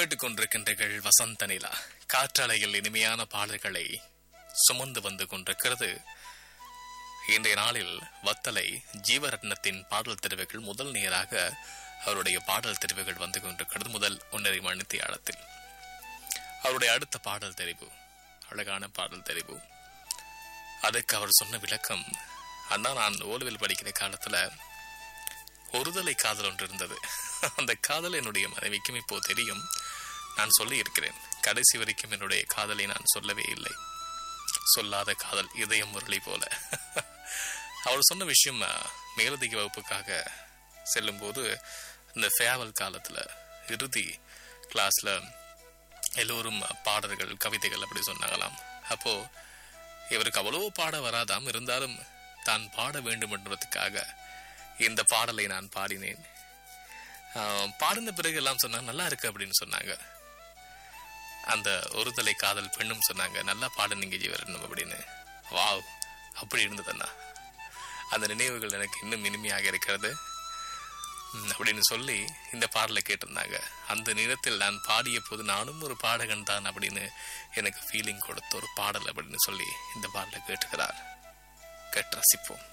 கேட்டுக்கொண்டிருக்கின்றீர்கள் வசந்த நிலா காற்றாலையில் இனிமையான பாடல்களை சுமந்து வந்து கொண்டிருக்கிறது இன்றைய நாளில் வத்தலை ஜீவரத்னத்தின் பாடல் தெரிவுகள் முதல் நேராக அவருடைய பாடல் தெரிவுகள் வந்து கொண்டிருக்கிறது முதல் ஒன்றரை மணித்தி ஆழத்தில் அவருடைய அடுத்த பாடல் தெரிவு அழகான பாடல் தெரிவு அதுக்கு அவர் சொன்ன விளக்கம் அண்ணா நான் ஓலுவில் படிக்கிற காலத்துல ஒருதலை காதல் ஒன்று இருந்தது அந்த காதல் என்னுடைய மனைவிக்கும் இப்போ தெரியும் நான் சொல்லி இருக்கிறேன் கடைசி வரைக்கும் என்னுடைய காதலை நான் சொல்லவே இல்லை சொல்லாத காதல் இதயம் முரளி போல அவர் சொன்ன விஷயம் அஹ், மேலதிக வகுப்புக்காக செல்லும்போது இந்த ஃபேவல் காலத்துல இறுதி கிளாஸ்ல எல்லோரும் பாடல்கள் கவிதைகள் அப்படி சொன்னாங்களாம் அப்போ இவருக்கு அவ்வளவு பாட வராதாம் இருந்தாலும் தான் பாட வேண்டும் என்பதற்காக இந்த பாடலை நான் பாடினேன் ஆஹ், பாடின பிறகு எல்லாம் சொன்னாங்க நல்லா இருக்கு அப்படின்னு சொன்னாங்க அந்த ஒருதலை காதல் பெண்ணும் சொன்னாங்க நல்லா பாடுனீங்க ஜீவரட்னம் அப்படின்னு வாவ் அப்படி இருந்ததுண்ணா அந்த நினைவுகள் எனக்கு இன்னும் இனிமையாக இருக்கிறது ம், அப்படின்னு சொல்லி இந்த பாடலை கேட்டிருந்தாங்க அந்த நேரத்தில் நான் பாடிய போது நானும் ஒரு பாடகன் தான் அப்படின்னு எனக்கு ஃபீலிங் கொடுத்த ஒரு பாடல் அப்படின்னு சொல்லி இந்த பாடலை கேட்டுக்கிறார் கேட்டு ரசிப்போம்